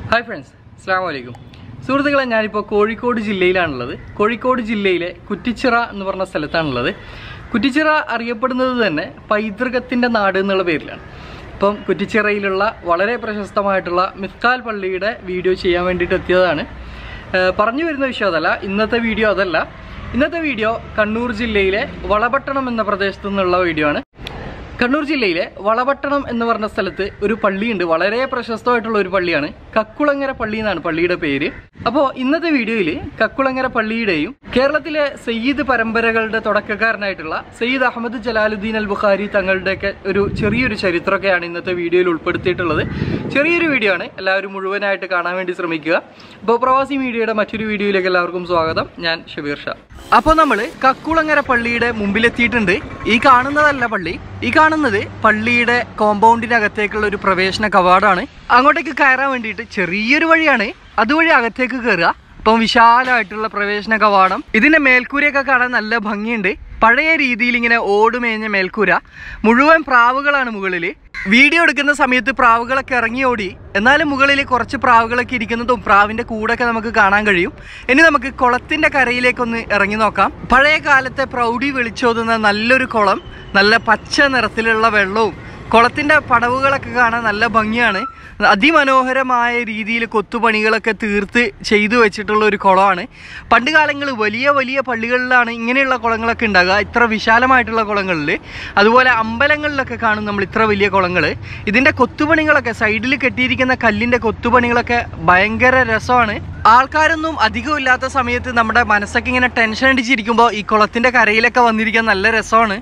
hi friends അസ്സാം വലൈക്കും സുഹൃത്തുക്കളെ ഞാനിപ്പോൾ കോഴിക്കോട് ജില്ലയിലാണുള്ളത് കോഴിക്കോട് ജില്ലയിലെ കുറ്റിച്ചിറ എന്ന് പറഞ്ഞ സ്ഥലത്താണുള്ളത് കുറ്റിച്ചിറ അറിയപ്പെടുന്നത് തന്നെ പൈതൃകത്തിൻ്റെ നാട് എന്നുള്ള പേരിലാണ് ഇപ്പം കുറ്റിച്ചിറയിലുള്ള വളരെ പ്രശസ്തമായിട്ടുള്ള മിസ്കാൽ പള്ളിയുടെ വീഡിയോ ചെയ്യാൻ വേണ്ടിയിട്ട് എത്തിയതാണ് ഏഹ് പറഞ്ഞു വരുന്ന വിഷയം അതല്ല ഇന്നത്തെ വീഡിയോ അതല്ല ഇന്നത്തെ വീഡിയോ കണ്ണൂർ ജില്ലയിലെ വളപട്ടണം എന്ന പ്രദേശത്തു നിന്നുള്ള വീഡിയോ ആണ് കണ്ണൂർ ജില്ലയിലെ വളപട്ടണം എന്ന് പറഞ്ഞ സ്ഥലത്ത് ഒരു പള്ളിയുണ്ട് വളരെ പ്രശസ്തമായിട്ടുള്ള ഒരു പള്ളിയാണ് കക്കുളങ്ങര പള്ളി എന്നാണ് പള്ളിയുടെ പേര് അപ്പോൾ ഇന്നത്തെ വീഡിയോയിൽ കക്കുളങ്ങര പള്ളിയുടെയും കേരളത്തിലെ സയ്യിദ് പരമ്പരകളുടെ തുടക്കക്കാരനായിട്ടുള്ള സയ്യിദ് അഹമ്മദ് ജലാലുദ്ദീൻ അൽ ബുഖാരി തങ്ങളുടെയൊക്കെ ഒരു ചെറിയൊരു ചരിത്രമൊക്കെയാണ് ഇന്നത്തെ വീഡിയോയിൽ ഉൾപ്പെടുത്തിയിട്ടുള്ളത് ചെറിയൊരു വീഡിയോ ആണ് എല്ലാവരും മുഴുവനായിട്ട് കാണാൻ വേണ്ടി ശ്രമിക്കുക അപ്പോൾ പ്രവാസി മീഡിയയുടെ മറ്റൊരു വീഡിയോയിലേക്ക് എല്ലാവർക്കും സ്വാഗതം ഞാൻ ഷബീർ ഷാ അപ്പോൾ നമ്മൾ കക്കുളങ്ങര പള്ളിയുടെ മുമ്പിലെത്തിയിട്ടുണ്ട് ഈ കാണുന്നതല്ല പള്ളി ഈ കാണുന്നത് പള്ളിയുടെ കോമ്പൗണ്ടിനകത്തേക്കുള്ള ഒരു പ്രവേശന കവാടമാണ് അങ്ങോട്ടേക്ക് കയറാൻ വേണ്ടിയിട്ട് ചെറിയൊരു വഴിയാണ് അതുവഴി അകത്തേക്ക് കയറുക അപ്പം വിശാലമായിട്ടുള്ള പ്രവേശന കവാടം ഇതിന്റെ മേൽക്കൂരയൊക്കെ കാണാൻ നല്ല ഭംഗിയുണ്ട് പഴയ രീതിയിൽ ഇങ്ങനെ ഓടുമേഞ്ഞ മേൽക്കൂര മുഴുവൻ പ്രാവുകളാണ് മുകളിൽ വീഡിയോ എടുക്കുന്ന സമയത്ത് പ്രാവുകളൊക്കെ ഇറങ്ങി ഓടി എന്നാലും മുകളിൽ കുറച്ച് പ്രാവുകളൊക്കെ ഇരിക്കുന്നതും പ്രാവിന്റെ കൂടൊക്കെ നമുക്ക് കാണാൻ കഴിയും ഇനി നമുക്ക് കുളത്തിന്റെ കരയിലേക്കൊന്ന് ഇറങ്ങി നോക്കാം പഴയ കാലത്തെ പ്രൗഢി വിളിച്ചോതുന്ന നല്ലൊരു കുളം നല്ല പച്ച നിറത്തിലുള്ള വെള്ളവും കുളത്തിന്റെ പടവുകളൊക്കെ കാണാൻ നല്ല ഭംഗിയാണ് അതിമനോഹരമായ രീതിയിൽ കൊത്തുപണികളൊക്കെ തീർത്ത് ചെയ്തു വെച്ചിട്ടുള്ള ഒരു കുളമാണ് പണ്ട് കാലങ്ങളിൽ വലിയ വലിയ പള്ളികളിലാണ് ഇങ്ങനെയുള്ള കുളങ്ങളൊക്കെ ഉണ്ടാകുക ഇത്ര വിശാലമായിട്ടുള്ള കുളങ്ങളിൽ അതുപോലെ അമ്പലങ്ങളിലൊക്കെ കാണും നമ്മൾ ഇത്ര വലിയ കുളങ്ങൾ ഇതിൻ്റെ കൊത്തുപണികളൊക്കെ സൈഡിൽ കെട്ടിയിരിക്കുന്ന കല്ലിൻ്റെ കൊത്തുപണികളൊക്കെ ഭയങ്കര രസമാണ് ആൾക്കാരൊന്നും അധികം ഇല്ലാത്ത സമയത്ത് നമ്മുടെ മനസ്സൊക്കെ ഇങ്ങനെ ടെൻഷൻ അടിച്ചിരിക്കുമ്പോൾ ഈ കുളത്തിൻ്റെ കരയിലൊക്കെ വന്നിരിക്കാൻ നല്ല രസമാണ്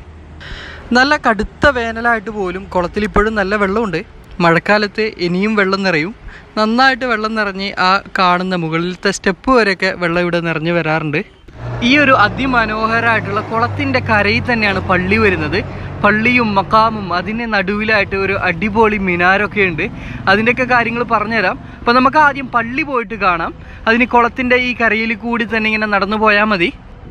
നല്ല കടുത്ത വേനലായിട്ട് പോലും കുളത്തിൽ ഇപ്പോഴും നല്ല വെള്ളമുണ്ട് മഴക്കാലത്ത് ഇനിയും വെള്ളം നിറയും നന്നായിട്ട് വെള്ളം നിറഞ്ഞ് ആ കാണുന്ന മുകളിലത്തെ സ്റ്റെപ്പ് വരെയൊക്കെ വെള്ളം ഇവിടെ നിറഞ്ഞു വരാറുണ്ട് ഈ ഒരു അതിമനോഹരമായിട്ടുള്ള കുളത്തിൻ്റെ കരയിൽ തന്നെയാണ് പള്ളി വരുന്നത് പള്ളിയും മക്കാമും അതിൻ്റെ നടുവിലായിട്ട് ഒരു അടിപൊളി മിനാരൊക്കെ ഉണ്ട് അതിൻ്റെയൊക്കെ കാര്യങ്ങൾ പറഞ്ഞുതരാം അപ്പോൾ നമുക്ക് ആദ്യം പള്ളി പോയിട്ട് കാണാം അതിന് കുളത്തിൻ്റെ ഈ കരയിൽ കൂടി തന്നെ ഇങ്ങനെ നടന്നു പോയാൽ മതി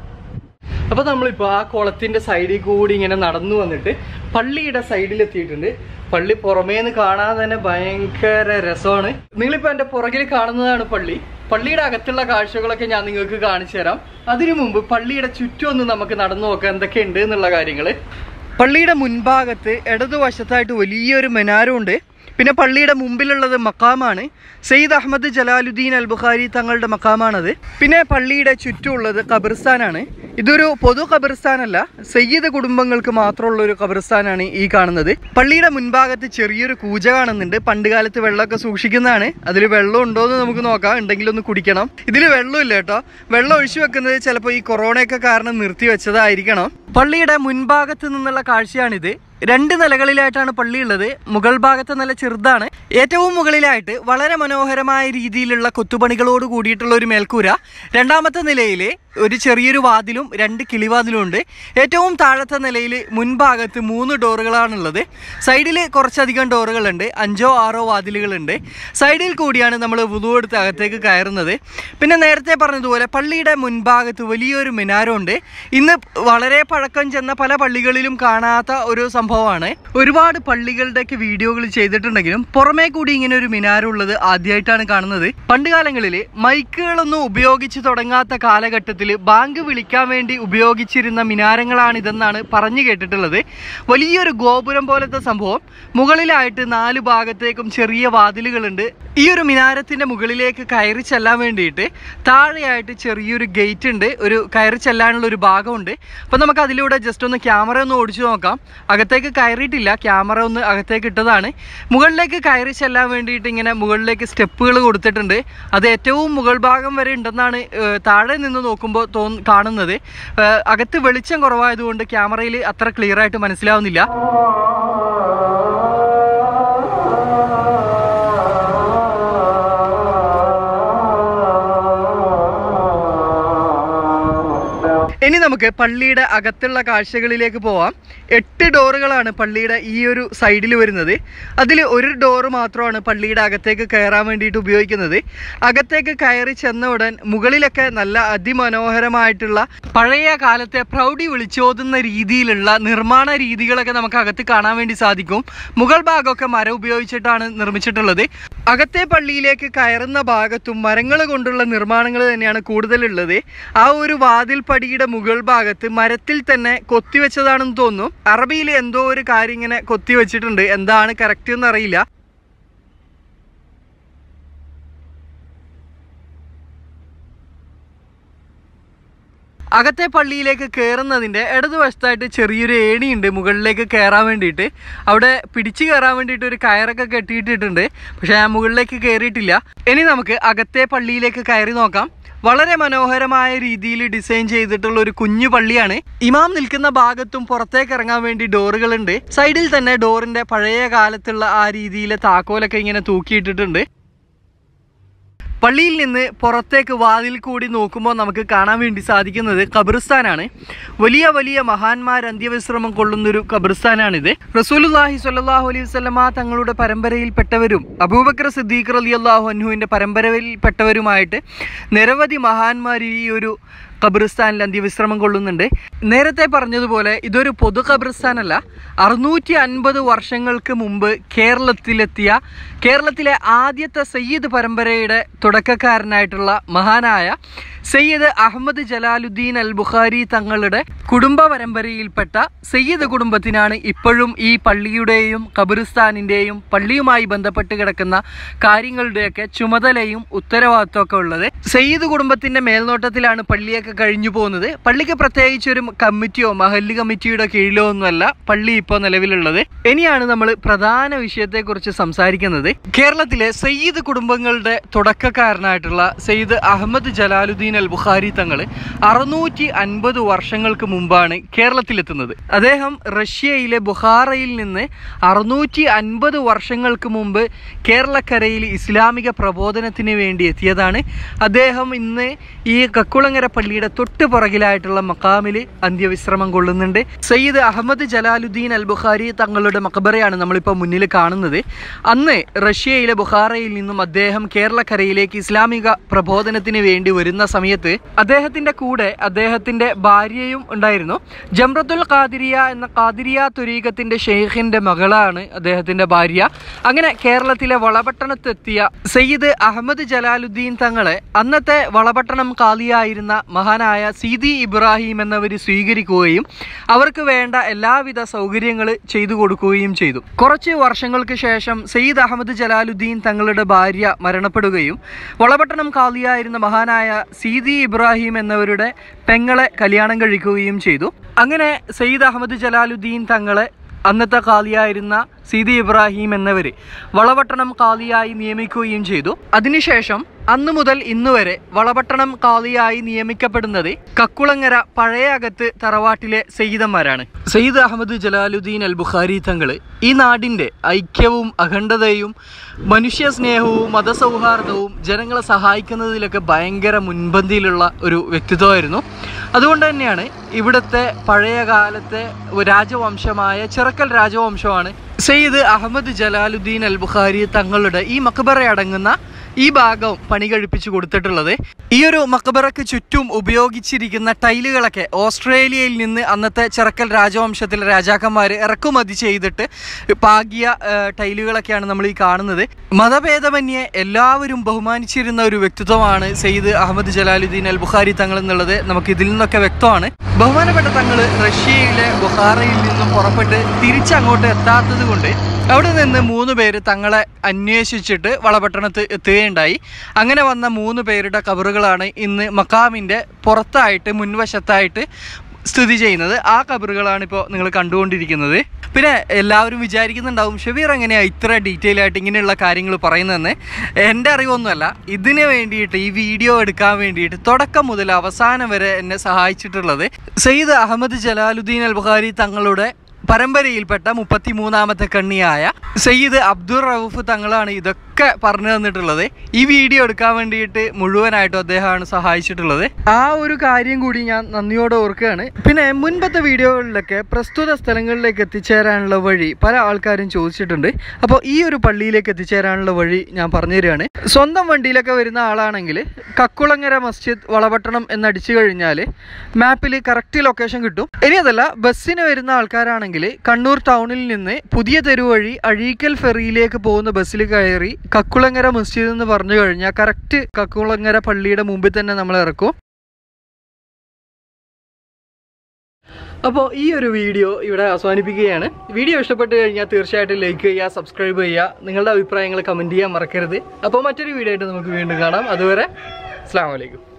അപ്പൊ നമ്മളിപ്പോ ആ കുളത്തിന്റെ സൈഡിൽ കൂടി ഇങ്ങനെ നടന്നു വന്നിട്ട് പള്ളിയുടെ സൈഡിൽ എത്തിയിട്ടുണ്ട് പള്ളി പുറമേന്ന് കാണാൻ തന്നെ ഭയങ്കര രസമാണ് നിങ്ങളിപ്പോ എന്റെ പുറകിൽ കാണുന്നതാണ് പള്ളി പള്ളിയുടെ അകത്തുള്ള കാഴ്ചകളൊക്കെ ഞാൻ നിങ്ങൾക്ക് കാണിച്ചു തരാം അതിനു മുമ്പ് പള്ളിയുടെ ചുറ്റും ഒന്ന് നമുക്ക് നടന്നു നോക്കാം എന്തൊക്കെ ഉണ്ട് എന്നുള്ള കാര്യങ്ങള് പള്ളിയുടെ മുൻഭാഗത്ത് ഇടതുവശത്തായിട്ട് വലിയൊരു മെനാരമുണ്ട് പിന്നെ പള്ളിയുടെ മുമ്പിലുള്ളത് മക്കാമാണ് സെയ്ദ് അഹമ്മദ് ജലാലുദ്ദീൻ അൽ ബുഖാരി തങ്ങളുടെ മക്കാമാണത് പിന്നെ പള്ളിയുടെ ചുറ്റുമുള്ളത് ഖബർസ്ഥാനാണ് ഇതൊരു പൊതു ഖബർസ്ഥാനല്ല സയ്യിദ് കുടുംബങ്ങൾക്ക് മാത്രമുള്ള ഒരു ഖബർസ്ഥാനാണ് ഈ കാണുന്നത് പള്ളിയുടെ മുൻഭാഗത്ത് ചെറിയൊരു കൂജ കാണുന്നുണ്ട് പണ്ട് കാലത്ത് വെള്ളമൊക്കെ സൂക്ഷിക്കുന്നതാണ് അതിൽ വെള്ളം ഉണ്ടോ എന്ന് നമുക്ക് നോക്കാം ഉണ്ടെങ്കിൽ ഒന്ന് കുടിക്കണം ഇതിൽ വെള്ളമില്ല കേട്ടോ വെള്ളം ഒഴിച്ചു വെക്കുന്നത് ചിലപ്പോൾ ഈ കൊറോണയൊക്കെ കാരണം നിർത്തി വെച്ചതായിരിക്കണം പള്ളിയുടെ മുൻഭാഗത്ത് നിന്നുള്ള കാഴ്ചയാണിത് രണ്ട് നിലകളിലായിട്ടാണ് പള്ളി ഉള്ളത് മുകൾ ഭാഗത്തെ നില ചെറുതാണ് ഏറ്റവും മുകളിലായിട്ട് വളരെ മനോഹരമായ രീതിയിലുള്ള കൊത്തുപണികളോട് കൂടിയിട്ടുള്ള ഒരു മേൽക്കൂര രണ്ടാമത്തെ നിലയിൽ ഒരു ചെറിയൊരു വാതിലും രണ്ട് കിളിവാതിലും ഉണ്ട് ഏറ്റവും താഴത്തെ നിലയിൽ മുൻഭാഗത്ത് മൂന്ന് ഡോറുകളാണുള്ളത് സൈഡിൽ കുറച്ചധികം ഡോറുകളുണ്ട് അഞ്ചോ ആറോ വാതിലുകളുണ്ട് സൈഡിൽ കൂടിയാണ് നമ്മൾ വുതു എടുത്ത് അകത്തേക്ക് കയറുന്നത് പിന്നെ നേരത്തെ പറഞ്ഞതുപോലെ പള്ളിയുടെ മുൻഭാഗത്ത് വലിയൊരു മിനാരമുണ്ട് ഇന്ന് വളരെ പഴക്കം ചെന്ന പല പള്ളികളിലും കാണാത്ത ഒരു സംഭവമാണ് ഒരുപാട് പള്ളികളുടെയൊക്കെ വീഡിയോകൾ ചെയ്തിട്ടുണ്ടെങ്കിലും പുറമേ കൂടി ഇങ്ങനെ ഒരു മിനാരമുള്ളത് ആദ്യമായിട്ടാണ് കാണുന്നത് പണ്ട് കാലങ്ങളിൽ മൈക്കുകളൊന്നും ഉപയോഗിച്ച് തുടങ്ങാത്ത കാലഘട്ടത്തിൽ ബാങ്ക് വിളിക്കാൻ വേണ്ടി ഉപയോഗിച്ചിരുന്ന മിനാരങ്ങളാണ് ഇതെന്നാണ് പറഞ്ഞു കേട്ടിട്ടുള്ളത് വലിയൊരു ഗോപുരം പോലത്തെ സംഭവം മുകളിലായിട്ട് നാല് ഭാഗത്തേക്കും ചെറിയ വാതിലുകളുണ്ട് ഈ ഒരു മിനാരത്തിന്റെ മുകളിലേക്ക് കയറി ചെല്ലാൻ വേണ്ടിയിട്ട് താഴെയായിട്ട് ചെറിയൊരു ഗേറ്റ് ഉണ്ട് ഒരു കയറി ചെല്ലാനുള്ള ഒരു ഭാഗമുണ്ട് അപ്പോൾ നമുക്ക് അതിലൂടെ ജസ്റ്റ് ഒന്ന് ക്യാമറ ഒന്ന് ഓടിച്ചു നോക്കാം അകത്തേക്ക് കയറിയിട്ടില്ല ക്യാമറ ഒന്ന് അകത്തേക്ക് ഇട്ടതാണ് മുകളിലേക്ക് കയറി ചെല്ലാൻ വേണ്ടിയിട്ട് ഇങ്ങനെ മുകളിലേക്ക് സ്റ്റെപ്പുകൾ കൊടുത്തിട്ടുണ്ട് അത് ഏറ്റവും മുകൾ ഭാഗം വരെ ഉണ്ടെന്നാണ് ഏഹ്, താഴെ നിന്ന് നോക്കുമ്പോൾ തോന്നു കാണുന്നത് ഏഹ്, അകത്ത് വെളിച്ചം കുറവായതുകൊണ്ട് ക്യാമറയിൽ അത്ര ക്ലിയർ ആയിട്ട് മനസ്സിലാവുന്നില്ല ഇനി നമുക്ക് പള്ളിയുടെ അകത്തുള്ള കാഴ്ചകളിലേക്ക് പോവാം എട്ട് ഡോറുകളാണ് പള്ളിയുടെ ഈ ഒരു സൈഡിൽ വരുന്നത് അതിൽ ഒരു ഡോറ് മാത്രമാണ് പള്ളിയുടെ അകത്തേക്ക് കയറാൻ വേണ്ടിയിട്ട് ഉപയോഗിക്കുന്നത് അകത്തേക്ക് കയറി ചെന്ന ഉടൻ മുകളിലൊക്കെ നല്ല അതിമനോഹരമായിട്ടുള്ള പഴയ കാലത്തെ പ്രൗഢി വിളിച്ചോതുന്ന രീതിയിലുള്ള നിർമ്മാണ രീതികളൊക്കെ നമുക്ക് അകത്ത് കാണാൻ വേണ്ടി സാധിക്കും മുകൾ ഭാഗമൊക്കെ മരം ഉപയോഗിച്ചിട്ടാണ് നിർമ്മിച്ചിട്ടുള്ളത് അകത്തെ പള്ളിയിലേക്ക് കയറുന്ന ഭാഗത്തും മരങ്ങൾ കൊണ്ടുള്ള നിർമ്മാണങ്ങൾ തന്നെയാണ് കൂടുതലുള്ളത് ആ ഒരു വാതിൽപ്പടിയുടെ മുകൾ ഭാഗത്ത് മരത്തിൽ തന്നെ കൊത്തിവെച്ചതാണെന്ന് തോന്നുന്നു അറബിയിൽ എന്തോ ഒരു കാര്യം ഇങ്ങനെ കൊത്തിവെച്ചിട്ടുണ്ട് എന്താണ് കറക്റ്റ് എന്ന് അറിയില്ല അകത്തെ പള്ളിയിലേക്ക് കയറുന്നതിൻ്റെ ഇടതുവശത്തായിട്ട് ചെറിയൊരു ഏണിയുണ്ട് മുകളിലേക്ക് കയറാൻ വേണ്ടിയിട്ട് അവിടെ പിടിച്ചു കയറാൻ വേണ്ടിയിട്ട് ഒരു കയറൊക്കെ കെട്ടിയിട്ടിട്ടുണ്ട് പക്ഷേ ഞാൻ മുകളിലേക്ക് കയറിയിട്ടില്ല ഇനി നമുക്ക് അകത്തെ പള്ളിയിലേക്ക് കയറി നോക്കാം വളരെ മനോഹരമായ രീതിയിൽ ഡിസൈൻ ചെയ്തിട്ടുള്ള ഒരു കുഞ്ഞു പള്ളിയാണ് ഇമാം നിൽക്കുന്ന ഭാഗത്തും പുറത്തേക്ക് ഇറങ്ങാൻ വേണ്ടി ഡോറുകളുണ്ട് സൈഡിൽ തന്നെ ഡോറിന്റെ പഴയ കാലത്തുള്ള ആ രീതിയിലെ താക്കോലൊക്കെ ഇങ്ങനെ തൂക്കിയിട്ടിട്ടുണ്ട് പള്ളിയിൽ നിന്ന് പുറത്തേക്ക് വാതിൽ കൂടി നോക്കുമ്പോൾ നമുക്ക് കാണാൻ വേണ്ടി സാധിക്കുന്നത് ഖബറിസ്ഥാനാണ് വലിയ വലിയ മഹാന്മാർ അന്ത്യവിശ്രമം കൊള്ളുന്നൊരു ഖബറിസ്ഥാനാണിത് റസൂലുല്ലാഹി സ്വല്ലല്ലാഹു അലൈഹി വസല്ലമ തങ്ങളുടെ പരമ്പരയിൽപ്പെട്ടവരും അബൂബക്കർ സിദ്ദീഖ് റളിയല്ലാഹു അൻഹുവിൻ്റെ പരമ്പരയിൽപ്പെട്ടവരുമായിട്ട് നിരവധി മഹാന്മാർ ഈ ഒരു ഖബറിസ്ഥാനിൽ അന്ത്യവിശ്രമം കൊള്ളുന്നുണ്ട് നേരത്തെ പറഞ്ഞതുപോലെ ഇതൊരു പൊതു ഖബറിസ്ഥാനല്ല അറുന്നൂറ്റി അൻപത് വർഷങ്ങൾക്ക് മുമ്പ് കേരളത്തിലെത്തിയ കേരളത്തിലെ ആദ്യത്തെ സയ്യിദ് പരമ്പരയുടെ തുടക്കക്കാരനായിട്ടുള്ള മഹാനായ സയ്യിദ് അഹമ്മദ് ജലാലുദ്ദീൻ അൽ ബുഖാരി തങ്ങളുടെ കുടുംബ പരമ്പരയിൽപ്പെട്ട സയ്യിദ് കുടുംബത്തിനാണ് ഇപ്പോഴും ഈ പള്ളിയുടെയും ഖബറിസ്ഥാനിൻ്റെയും പള്ളിയുമായി ബന്ധപ്പെട്ട് കിടക്കുന്ന കാര്യങ്ങളുടെയൊക്കെ ചുമതലയും ഉത്തരവാദിത്വമൊക്കെ ഉള്ളത് സയ്യിദ് കുടുംബത്തിൻ്റെ മേൽനോട്ടത്തിലാണ് പള്ളിയൊക്കെ കഴിഞ്ഞു പോകുന്നത് പള്ളിക്ക് പ്രത്യേകിച്ച് ഒരു കമ്മിറ്റിയോ മഹല്ല് കമ്മിറ്റിയുടെ കീഴിലോ ഒന്നുമല്ല പള്ളി ഇപ്പോൾ നിലവിലുള്ളത് ഇനിയാണ് നമ്മൾ പ്രധാന വിഷയത്തെക്കുറിച്ച് സംസാരിക്കുന്നത് കേരളത്തിലെ സയ്യിദ് കുടുംബങ്ങളുടെ തുടക്കക്കാരനായിട്ടുള്ള സയ്യിദ് അഹമ്മദ് ജലാലുദ്ദീൻ അൽ ബുഖാരി തങ്ങൾ അറുന്നൂറ്റി അൻപത് വർഷങ്ങൾക്ക് മുമ്പാണ് കേരളത്തിലെത്തുന്നത് അദ്ദേഹം റഷ്യയിലെ ബുഹാറയിൽ നിന്ന് അറുന്നൂറ്റി അൻപത് വർഷങ്ങൾക്ക് മുമ്പ് കേരളക്കരയിൽ ഇസ്ലാമിക പ്രബോധനത്തിന് വേണ്ടി എത്തിയതാണ് അദ്ദേഹം ഇന്ന് ഈ കക്കുളങ്ങര പള്ളിയുടെ തൊട്ട് പുറകിലായിട്ടുള്ള മക്കാമിൽ അന്ത്യവിശ്രമം കൊള്ളുന്നുണ്ട് സയ്യിദ് അഹമ്മദ് ജലാലുദ്ദീൻ അൽ ബുഖാരി തങ്ങളുടെ മക്ബറയാണ് നമ്മളിപ്പോൾ മുന്നിൽ കാണുന്നത് അന്ന് റഷ്യയിലെ ബുഖാറയിൽ നിന്നും അദ്ദേഹം കേരളക്കരയിലേക്ക് ഇസ്ലാമിക പ്രബോധനത്തിന് വേണ്ടി വരുന്ന സമയത്ത് അദ്ദേഹത്തിന്റെ കൂടെ അദ്ദേഹത്തിന്റെ ഭാര്യയും ഉണ്ടായിരുന്നു ജംറത്തുൽ ഖാദിരിയ എന്ന ഖാദിരിയ തുരീഖത്തിന്റെ ഷെയ്ഖിന്റെ മകളാണ് അദ്ദേഹത്തിന്റെ ഭാര്യ അങ്ങനെ കേരളത്തിലെ വളപട്ടണത്തെത്തിയ സയ്യിദ് അഹമ്മദ് ജലാലുദ്ദീൻ തങ്ങളെ അന്നത്തെ വളപട്ടണം കാലിയായിരുന്ന മഹാനായ സീതി ഇബ്രാഹിം എന്നവർ സ്വീകരിക്കുകയും അവർക്ക് വേണ്ട എല്ലാവിധ സൗകര്യങ്ങൾ ചെയ്തു കൊടുക്കുകയും ചെയ്തു കുറച്ച് വർഷങ്ങൾക്ക് ശേഷം സയ്യിദ് അഹമ്മദ് ജലാലുദ്ദീൻ തങ്ങളുടെ ഭാര്യ മരണപ്പെടുകയും വളപട്ടണം കാലിയായിരുന്ന മഹാനായ സീതി ഇബ്രാഹിം എന്നവരുടെ പെങ്ങളെ കല്യാണം കഴിക്കുകയും ചെയ്തു അങ്ങനെ സയ്യിദ് അഹമ്മദ് ജലാലുദ്ദീൻ തങ്ങളെ അന്നത്തെ കാലിയായിരുന്ന സീതി ഇബ്രാഹിം എന്നവർ വളപട്ടണം കാലിയായി നിയമിക്കുകയും ചെയ്തു അതിനുശേഷം അന്നു മുതൽ ഇന്നു വരെ വളപട്ടണം കാളിയായി നിയമിക്കപ്പെടുന്നത് കക്കുളങ്ങര പഴയ അകത്ത് തറവാട്ടിലെ സയ്യിദന്മാരാണ് സയ്യിദ് അഹമ്മദ് ജലാലുദ്ദീൻ അൽ ബുഖാരി തങ്ങൾ ഈ നാടിൻ്റെ ഐക്യവും അഖണ്ഡതയും മനുഷ്യ സ്നേഹവും മതസൗഹാർദ്ദവും ജനങ്ങളെ സഹായിക്കുന്നതിലൊക്കെ ഭയങ്കര മുൻപന്തിയിലുള്ള ഒരു വ്യക്തിത്വമായിരുന്നു അതുകൊണ്ട് തന്നെയാണ് ഇവിടുത്തെ പഴയ കാലത്തെ രാജവംശമായ ചിറക്കൽ രാജവംശമാണ് സയ്യിദ് അഹമ്മദ് ജലാലുദ്ദീൻ അൽ ബുഖാരി തങ്ങളുടെ ഈ മക്ബറ അടങ്ങുന്ന ഈ ഭാഗം പണി കഴിപ്പിച്ചു കൊടുത്തിട്ടുള്ളത് ഈ ഒരു മക്ബറയ്ക്ക് ചുറ്റും ഉപയോഗിച്ചിരിക്കുന്ന ടൈലുകളൊക്കെ ഓസ്ട്രേലിയയിൽ നിന്ന് അന്നത്തെ ചിറക്കൽ രാജവംശത്തിലെ രാജാക്കന്മാർ ഇറക്കുമതി ചെയ്തിട്ട് പാകിയ ഏഹ്, ടൈലുകളൊക്കെയാണ് നമ്മൾ ഈ കാണുന്നത് മതഭേദമന്യേ എല്ലാവരും ബഹുമാനിച്ചിരുന്ന ഒരു വ്യക്തിത്വമാണ് സയ്യിദ് അഹമ്മദ് ജലാലുദ്ദീൻ അൽ ബുഖാരി തങ്ങൾ എന്നുള്ളത് നമുക്ക് ഇതിൽ നിന്നൊക്കെ വ്യക്തമാണ് ബഹുമാനപ്പെട്ട തങ്ങൾ റഷ്യയിലെ ബുഹാറയിൽ നിന്നും പുറപ്പെട്ട് തിരിച്ചങ്ങോട്ട് എത്താത്തത് കൊണ്ട് അവിടെ നിന്ന് മൂന്ന് പേര് തങ്ങളെ അന്വേഷിച്ചിട്ട് വളപട്ടണത്ത് എത്തുകയുണ്ടായി അങ്ങനെ വന്ന മൂന്ന് പേരുടെ കബറുകളാണ് ഇന്ന് മക്കാമിൻ്റെ പുറത്തായിട്ട് മുൻവശത്തായിട്ട് സ്ഥിതി ചെയ്യുന്നത് ആ കബറുകളാണ് ഇപ്പോൾ നിങ്ങൾ കണ്ടുകൊണ്ടിരിക്കുന്നത് പിന്നെ എല്ലാവരും വിചാരിക്കുന്നുണ്ടാവും ഷബീർ എങ്ങനെയാണ് ഇത്ര ഡീറ്റെയിൽ ആയിട്ട് ഇങ്ങനെയുള്ള കാര്യങ്ങൾ പറയുന്നതെന്ന് എൻ്റെ അറിവൊന്നുമല്ല ഇതിന് വേണ്ടിയിട്ട് ഈ വീഡിയോ എടുക്കാൻ വേണ്ടിയിട്ട് തുടക്കം മുതൽ അവസാനം വരെ എന്നെ സഹായിച്ചിട്ടുള്ളത് സയ്യിദ് അഹമ്മദ് ജലാലുദ്ദീൻ അൽ ബുഖാരി തങ്ങളുടെ പരമ്പരയിൽപ്പെട്ട മുപ്പത്തി മൂന്നാമത്തെ കണ്ണിയായ സയ്യിദ് അബ്ദുൾ റൌഫ് തങ്ങളാണ് ഇതൊക്കെ ഒക്കെ പറഞ്ഞു തന്നിട്ടുള്ളത് ഈ വീഡിയോ എടുക്കാൻ വേണ്ടിയിട്ട് മുഴുവനായിട്ടും അദ്ദേഹമാണ് സഹായിച്ചിട്ടുള്ളത് ആ ഒരു കാര്യം കൂടി ഞാൻ നന്ദിയോടെ ഓർക്കുകയാണ് പിന്നെ മുൻപത്തെ വീഡിയോകളിലൊക്കെ പ്രസ്തുത സ്ഥലങ്ങളിലേക്ക് എത്തിച്ചേരാനുള്ള വഴി പല ആൾക്കാരും ചോദിച്ചിട്ടുണ്ട് അപ്പോൾ ഈ ഒരു പള്ളിയിലേക്ക് എത്തിച്ചേരാനുള്ള വഴി ഞാൻ പറഞ്ഞു തരികയാണ് സ്വന്തം വണ്ടിയിലൊക്കെ വരുന്ന ആളാണെങ്കിൽ കക്കുളങ്ങര മസ്ജിദ് വളപട്ടണം എന്നടിച്ചു കഴിഞ്ഞാൽ മാപ്പിൽ കറക്റ്റ് ലൊക്കേഷൻ കിട്ടും ഇനി അതല്ല ബസ്സിന് വരുന്ന ആൾക്കാരാണെങ്കിൽ കണ്ണൂർ ടൗണിൽ നിന്ന് പുതിയ തെരുവ് വഴി അഴീക്കൽ ഫെറിയിലേക്ക് പോകുന്ന ബസ്സിൽ കയറി കക്കുളങ്ങര മസ്ജിദ് എന്ന് പറഞ്ഞു കഴിഞ്ഞാൽ കറക്റ്റ് കക്കുളങ്ങര പള്ളിയുടെ മുമ്പിൽ തന്നെ നമ്മൾ ഇറക്കും അപ്പോൾ ഈ ഒരു വീഡിയോ ഇവിടെ അവസാനിപ്പിക്കുകയാണ് വീഡിയോ ഇഷ്ടപ്പെട്ട് കഴിഞ്ഞാൽ തീർച്ചയായിട്ടും ലൈക്ക് ചെയ്യുക സബ്സ്ക്രൈബ് ചെയ്യുക നിങ്ങളുടെ അഭിപ്രായങ്ങൾ കമൻറ്റ് ചെയ്യാൻ മറക്കരുത് അപ്പോൾ മറ്റൊരു വീഡിയോ ആയിട്ട് നമുക്ക് വീണ്ടും കാണാം അതുവരെ അസ്സാം വലൈക്കും